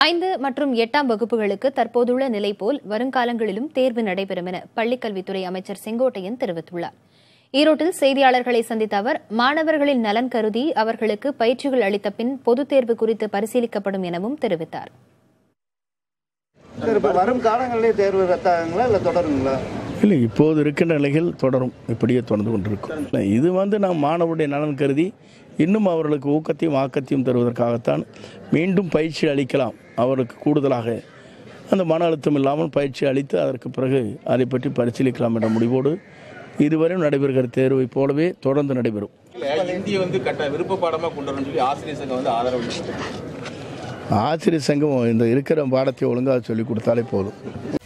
ஐந்து மற்றும் எட்டாம் வகுப்புகளுக்கு தற்போதுள்ள நிலை போல் வருங்காலங்களிலும் தேர்வு நடைபெறும் என பள்ளிக்கல்வித்துறை அமைச்சர் செங்கோட்டையன் தெரிவித்துள்ளார் ஈரோட்டில் செய்தியாளர்களை சந்தித்த அவர் மாணவர்களின் நலன் கருதி அவர்களுக்கு பயிற்சிகள் அளித்த பின் பொதுத் தேர்வு குறித்து பரிசீலிக்கப்படும் எனவும் தெரிவித்தார் சார் இப்போ வரும் காலங்களிலே தேர்வு ரத்தாகுங்களா இல்லை தொடருங்களா இல்லை இப்போது இருக்கின்ற நிலைகள் தொடரும் இப்படியே தொடர்ந்து கொண்டிருக்கும் இல்லை, இது வந்து நாம் மாணவருடைய நலன் கருதி இன்னும் அவர்களுக்கு ஊக்கத்தையும் ஆக்கத்தையும் தருவதற்காகத்தான் மீண்டும் பயிற்சி அளிக்கலாம் அவருக்கு கூடுதலாக அந்த மன அழுத்தம் இல்லாமல் பயிற்சி அளித்து அதற்கு பிறகு அதை பற்றி பரிசீலிக்கலாம் என்ற முடிவோடு இதுவரையும் நடைபெறுகிற தேர்வை போலவே தொடர்ந்து நடைபெறும் இந்திய வந்து கட்ட விருப்ப பாடமா கொண்டு வரணும்னு சொல்லி ஆசிரியர் சங்கம் வந்து ஆதரவு அளிச்சிருக்கு. ஆசிரியர் சங்கம் இந்த இருக்கிற பாடத்தை ஒழுங்காக சொல்லி கொடுத்தாலே போதும்